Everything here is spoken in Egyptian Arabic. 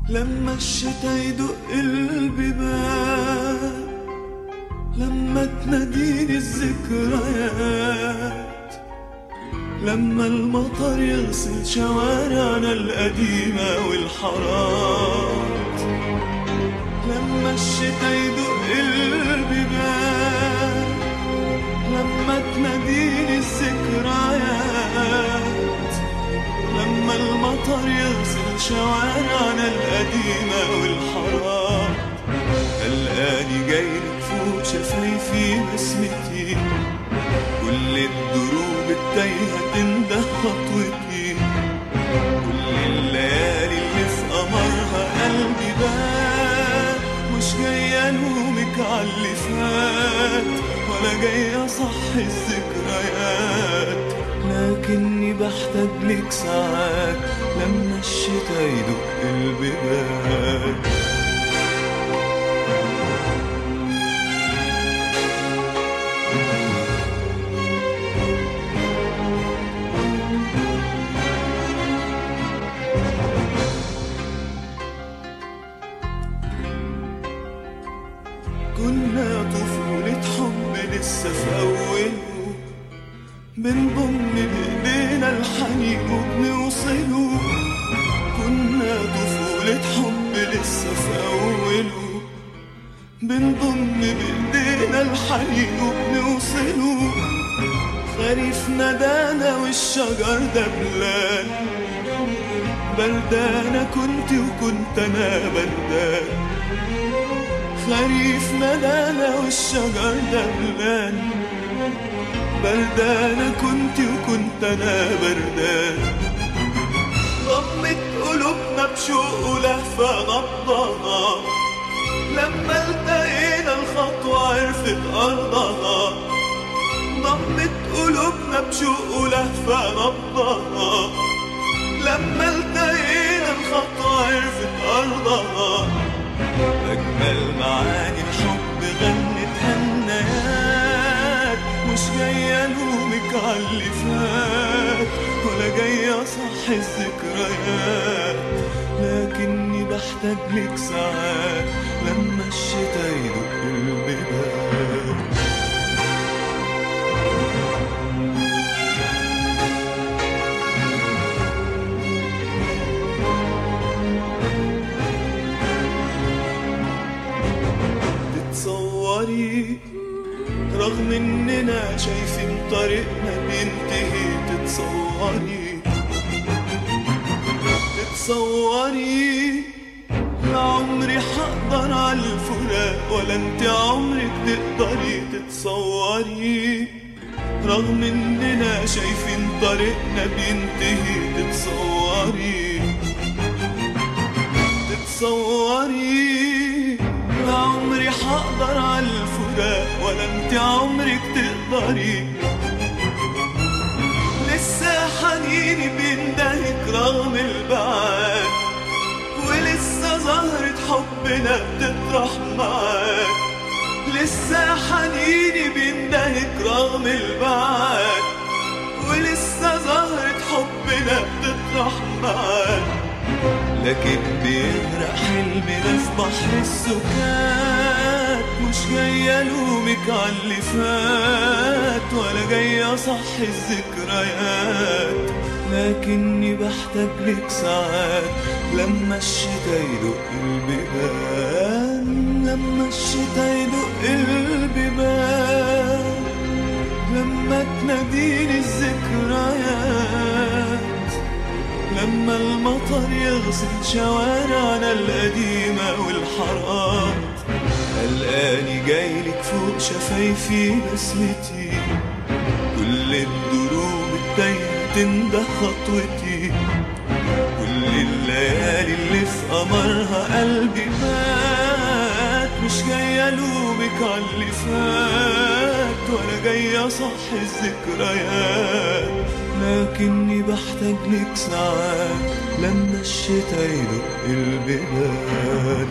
لما الشتا يدق البيبان لما تناديني الذكريات لما المطر يغسل شوارعنا القديمة والحارات لما الشتا يدق البيبان لما تناديني الذكريات لما المطر يغسل شوارعنا القديمة والحارات تلقاني جايلك فوق شفايفي بسمتي كل الدروب التايهة تنده خطوتي كل الليالي اللي في قمرها قلبي بات مش جاي الومك عاللي فات ولا جاي اصحي الذكريات لكني بحتاج لك ساعات لما الشتا يدق البيبان كنا طفولة حب لسه في أوله بنضم بإيدينا الحنين وبنوصله كنا طفولة حب لسه في أوله بنضم بإيدينا الحنين وبنوصله خريف ندانا والشجر دبلان بردانة كنت وكنت أنا بردان خريف ندانا والشجر دبلان بردانة كنت وكنت أنا بردان ضمت قلوبنا بشوق ولهفة نبضها لما التقينا الخطوة عرفت أرضها ضمت قلوبنا بشوق ولهفة نبضها لما التقينا الخطوة عرفت أرضها أجمل معاني الحب غنت هنايات مش جاي ألومك عاللي فات ولا جاي أصحي الذكريات لكني بحتاج لك ساعات لما الشتا يدق البيبان تتصوري رغم اننا شايفين طريقنا بينتهي تتصوري تتصوري لا عمري حقدر على الفراق ولا انت عمرك تقدري تتصوري رغم اننا شايفين طريقنا بينتهي تتصوري تتصوري لا عمري حقدر على الفراق ولا انت عمرك تقدري لسه حنيني بيندهك رغم البعاد ولسه زهرة حبنا بتطرح معاك لسه حنيني بيندهك رغم البعاد ولسه زهرة حبنا بتطرح معاك لكن بيغرق حلمنا في بحر السكات مش جاي الومك عاللي فات ولا جاي اصحي الذكريات لكني بحتاج لك ساعات لما الشتا يدق البيبان لما الشتا يدق البيبان لما تناديني الذكريات لما المطر يغسل شوارعنا القديمة والحارات قلقاني جايلك فوق شفايفي بسمتي كل الدروب التايهة تنده خطوتي كل الليالي اللي في قمرها قلبي مات مش جاي الومك عاللي فات ولا جاي اصحي الذكريات لكني بحتاج لك ساعات لما الشتا يدق البيبان